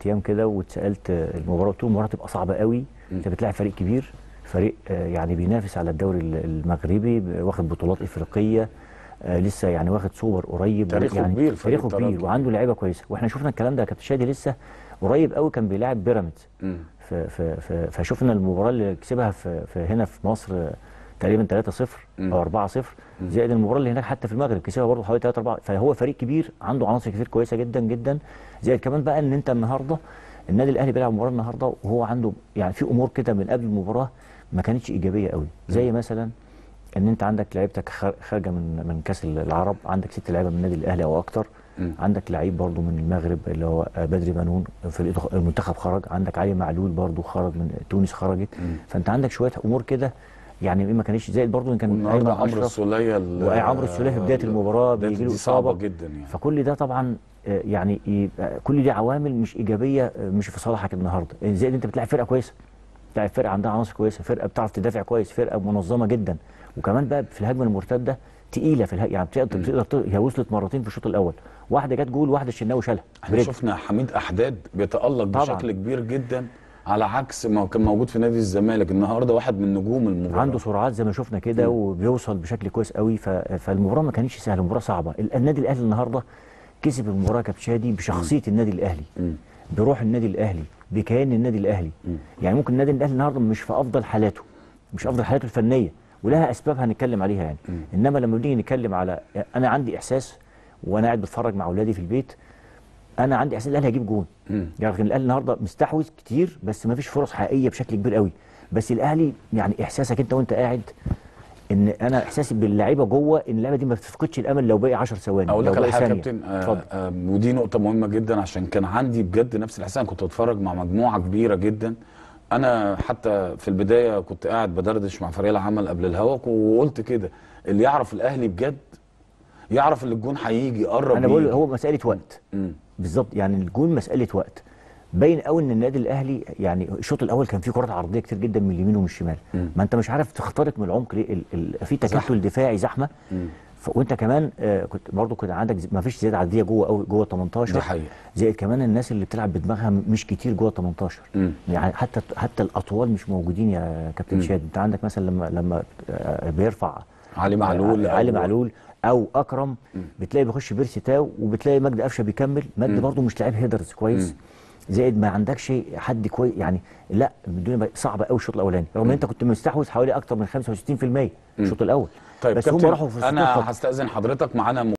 ايام كده واتسالت آه، المباراه قلت له المباراه تبقى صعبه قوي انت بتلاعب فريق كبير فريق آه، يعني بينافس على الدوري ال- المغربي ب- واخد بطولات افريقيه آه، لسه يعني واخد سوبر قريب تاريخه يعني كبير فريق تاريخه الترجي. كبير وعنده لعيبه كويسه واحنا شفنا الكلام ده يا كابتن شادي لسه قريب قوي كان بيلاعب بيراميدز مم. ف- ف- ف- فشفنا المباراه اللي كسبها في, في هنا في مصر آه، تقريبا 3-0 مم. او 4-0 زائد المباراه اللي هناك حتى في المغرب كسبها برضه حوالي 3 4 فهو فريق كبير عنده عناصر كتير كويسه جدا جدا زائد كمان بقى ان انت النهارده النادي الاهلي بيلعب مباراه النهارده وهو عنده يعني في امور كده من قبل المباراه ما كانتش ايجابيه قوي زي مثلا ان انت عندك لعيبتك خار- خارجه من من كاس العرب عندك ست لعيبه من النادي الاهلي او اكتر مم. عندك لعيب برضو من المغرب اللي هو بدري بنون في الإضخ- المنتخب خرج عندك علي معلول برضو خرج من تونس خرجت فانت عندك شويه امور كده يعني ما كانش زائد برضو ان كان والنهارده أيمن عمرو أشرف السوليه ال- وعمرو السوليه في بدايه المباراه ده- بيجي له دي صعبه اصابه جدا يعني فكل ده طبعا آه، يعني يبقى كل دي عوامل مش ايجابيه آه، مش في صالحك النهارده زائد انت بتلعب فرقه كويسه بتلعب فرقه عندها عناصر كويسه فرقه بتعرف تدافع كويس فرقه منظمه جدا وكمان بقى في الهجمه المرتده تقيله في الهجمه يعني بتقدر بتقدر ت- هي وصلت مرتين في الشوط الاول واحده جت جول واحده الشناوي شالها احنا برجل. شفنا حميد احداد بيتالق طبعاً. بشكل كبير جدا على عكس ما كان موجود في نادي الزمالك النهارده واحد من نجوم المباراه عنده سرعات زي ما شفنا كده وبيوصل بشكل كويس قوي ف... فالمباراه ما كانتش سهله المباراه صعبه ال- النادي الاهلي النهارده كسب المباراه كابتن شادي بشخصيه النادي الاهلي مم. بروح النادي الاهلي بكيان النادي الاهلي يعني ممكن النادي الاهلي النهارده مش في افضل حالاته مش افضل حالاته الفنيه ولها اسباب هنتكلم عليها يعني انما لما بنيجي نتكلم على انا عندي احساس وانا قاعد بتفرج مع اولادي في البيت انا عندي احساس الاهلي هيجيب جون مم. يعني الاهلي النهارده مستحوذ كتير بس ما فيش فرص حقيقيه بشكل كبير قوي بس الاهلي يعني احساسك انت وانت قاعد ان انا احساسي باللعيبه جوه ان اللعيبه دي ما بتفقدش الامل لو باقي 10 ثواني اقول لو لك على باقي حاجه يا ثانية. كابتن آه اتفضل آه ودي نقطه مهمه جدا عشان كان عندي بجد نفس الاحساس أنا كنت بتفرج مع مجموعه كبيره جدا انا حتى في البدايه كنت قاعد بدردش مع فريق العمل قبل الهوا وقلت كده اللي يعرف الاهلي بجد يعرف ان الجون هيجي يقرب انا بقول يجي. هو مساله وقت مم. بالظبط يعني الجون مساله وقت باين قوي ان النادي الاهلي يعني الشوط الاول كان فيه كرات عرضيه كتير جدا من اليمين ومن الشمال ما انت مش عارف تخترق من العمق ليه ال- ال- في تكتل دفاعي زحمه ف- وانت كمان آه كنت برضو كنت عندك ز- ما فيش زياده عدديه جوه قوي جوه 18 دي حقيقة. زائد كمان الناس اللي بتلعب بدماغها م- مش كتير جوه 18 مم. يعني حتى حتى الاطوال مش موجودين يا كابتن شاد انت عندك مثلا لما لما آه، بيرفع علي معلول علي أو- معلول او اكرم بتلاقي بيخش بيرسي تاو وبتلاقي مجدي قفشه بيكمل مجدي برضه مش لاعب هيدرز كويس زائد ما عندكش حد كويس يعني لا الدنيا بقت صعبه قوي الشوط الاولاني رغم ان انت كنت مستحوذ حوالي اكتر من 65% الشوط الاول طيب بس هم كابتن راحوا في الشوط انا الخط- هستاذن حضرتك معانا